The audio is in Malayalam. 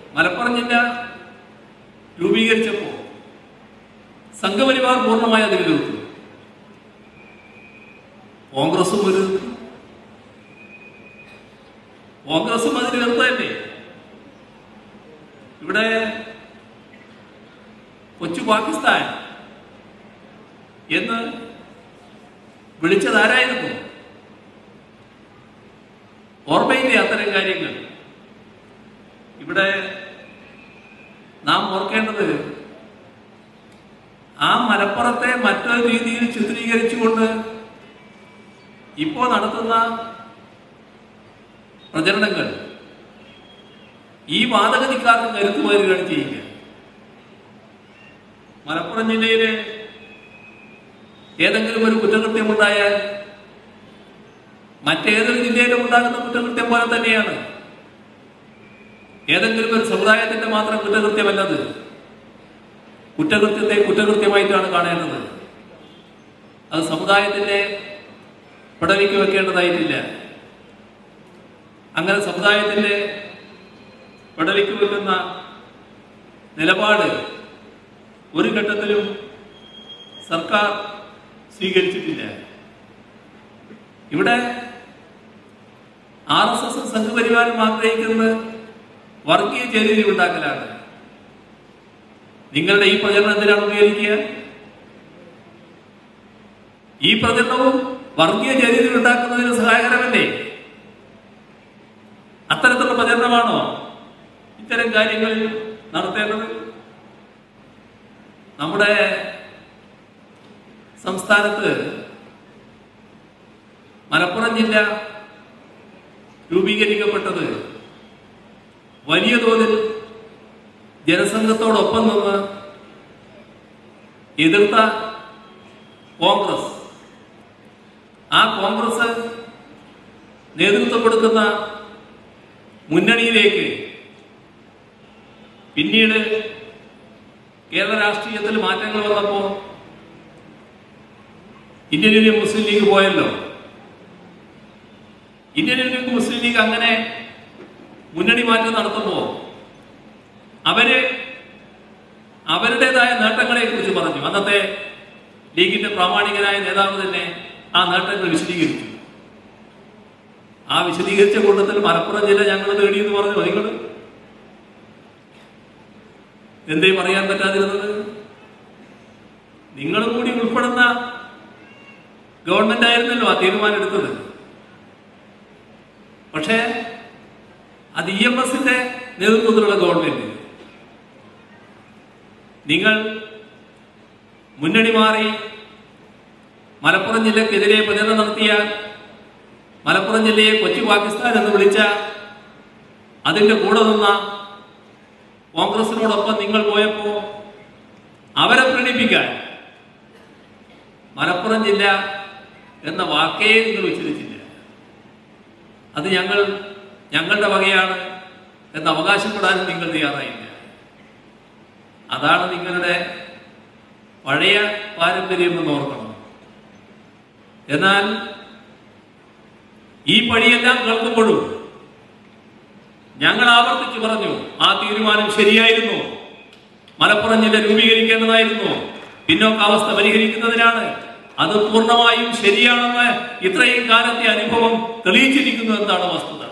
മലപ്പുറം ജില്ല രൂപീകരിച്ചപ്പോൾ സംഘപരിവാർ പൂർണ്ണമായി അതിൽ എതിർത്തു കോൺഗ്രസും ഒരു എതിർത്തു. കോൺഗ്രസും അതിൽ എതിർത്തതല്ലേ ഇവിടെ കൊച്ചു പാകിസ്ഥാൻ എന്ന് വിളിച്ചതാരായിരുന്നു ഓർമ്മയില്ലേ അത്തരം കാര്യങ്ങൾ ഇവിടെ നാം ഓർക്കേണ്ടത് ആ മലപ്പുറത്തെ മറ്റൊരു രീതിയിൽ ചിത്രീകരിച്ചുകൊണ്ട് ഇപ്പോൾ നടത്തുന്ന പ്രചരണങ്ങൾ ഈ വാദഗതിക്കാർക്ക് കരുത്തു പകരുകയാണ് ചെയ്യുക മലപ്പുറം ജില്ലയിലെ ഏതെങ്കിലും ഒരു കുറ്റകൃത്യമുണ്ടായാൽ മറ്റേതൊരു ജില്ലയിലും ഉണ്ടാകുന്ന കുറ്റകൃത്യം പോലെ തന്നെയാണ് ഏതെങ്കിലും ഒരു സമുദായത്തിന്റെ മാത്രം കുറ്റകൃത്യമല്ലത് കുറ്റകൃത്യത്തെ കുറ്റകൃത്യമായിട്ടാണ് കാണേണ്ടത് അത് സമുദായത്തിന്റെ പടവിക്ക് വെക്കേണ്ടതായിട്ടില്ല അങ്ങനെ സമുദായത്തിന്റെ പടവിക്ക് വെക്കുന്ന നിലപാട് ഒരു ഘട്ടത്തിലും സർക്കാർ സ്വീകരിച്ചിട്ടില്ല ഇവിടെ ആർ എസ് എസും സംഘപരിവാരം ആഗ്രഹിക്കുന്നത് വർഗീയ ചേരി ഉണ്ടാക്കലാണ് നിങ്ങളുടെ ഈ പ്രചരണം എന്തിനാണ് ഉപയോഗിക്കുക ഈ പ്രചരണവും വർഗീയ ചേരി ഉണ്ടാക്കുന്നതിന് സഹായകരമല്ലേ അത്തരത്തിലുള്ള പ്രചരണമാണോ ഇത്തരം കാര്യങ്ങളിൽ നടത്തേണ്ടത് നമ്മുടെ സംസ്ഥാനത്ത് മലപ്പുറം ജില്ല രൂപീകരിക്കപ്പെട്ടത് വലിയ തോതിൽ ജനസംഘത്തോടൊപ്പം നിന്ന് എതിർത്ത കോൺഗ്രസ് ആ കോൺഗ്രസ് നേതൃത്വം കൊടുക്കുന്ന മുന്നണിയിലേക്ക് പിന്നീട് കേരള രാഷ്ട്രീയത്തിൽ മാറ്റങ്ങൾ വന്നപ്പോൾ ഇന്ത്യൻ യൂണിയൻ മുസ്ലിം ലീഗ് പോയല്ലോ ഇന്ത്യൻ യൂണിയൻ മുസ്ലിം ലീഗ് അങ്ങനെ മുന്നണി മാറ്റം നടത്തുമ്പോൾ അവര് അവരുടേതായ നേട്ടങ്ങളെ കുറിച്ച് പറഞ്ഞു അന്നത്തെ ലീഗിന്റെ പ്രാമാണികനായ നേതാവ് തന്നെ ആ നേട്ടങ്ങൾ വിശദീകരിച്ചു ആ വിശദീകരിച്ച കൂട്ടത്തിൽ മലപ്പുറം ജില്ല ഞങ്ങൾ നേടിയെന്ന് പറഞ്ഞു നിങ്ങൾ എന്തേ പറയാൻ പറ്റാതിരുന്നത് നിങ്ങളും കൂടി ഉൾപ്പെടുന്ന ഗവൺമെന്റ് ആയിരുന്നല്ലോ ആ തീരുമാനം എടുത്തത് പക്ഷേ അത് ഇ എം എസിന്റെ നേതൃത്വത്തിലുള്ള ഗവൺമെന്റ് നിങ്ങൾ മുന്നണി മാറി മലപ്പുറം ജില്ലക്കെതിരെ പ്രചരണം നടത്തിയ മലപ്പുറം ജില്ലയെ കൊച്ചു പാകിസ്ഥാൻ എന്ന് വിളിച്ച അതിന്റെ കൂടെ നിന്ന കോൺഗ്രസിനോടൊപ്പം നിങ്ങൾ പോയപ്പോ അവരെ പ്രണയിപ്പിക്കാൻ മലപ്പുറം ജില്ല എന്ന വാക്കേ നിങ്ങൾ ഉച്ചരിച്ചില്ല അത് ഞങ്ങൾ ഞങ്ങളുടെ വകയാണ് എന്ന് അവകാശപ്പെടാനും നിങ്ങൾ തയ്യാറായില്ല അതാണ് നിങ്ങളുടെ പഴയ പാരമ്പര്യം എന്ന് ഓർക്കണം എന്നാൽ ഈ പണിയെല്ലാം കേൾക്കുമ്പോഴും ഞങ്ങൾ ആവർത്തിച്ചു പറഞ്ഞു ആ തീരുമാനം ശരിയായിരുന്നു മലപ്പുറം ജില്ല രൂപീകരിക്കേണ്ടതായിരുന്നു പിന്നോക്കാവസ്ഥ പരിഹരിക്കുന്നതിനാണ് അത് പൂർണ്ണമായും ശരിയാണെന്ന് ഇത്രയും കാലത്തെ അനുഭവം തെളിയിച്ചിരിക്കുന്നു എന്നതാണ് വസ്തുത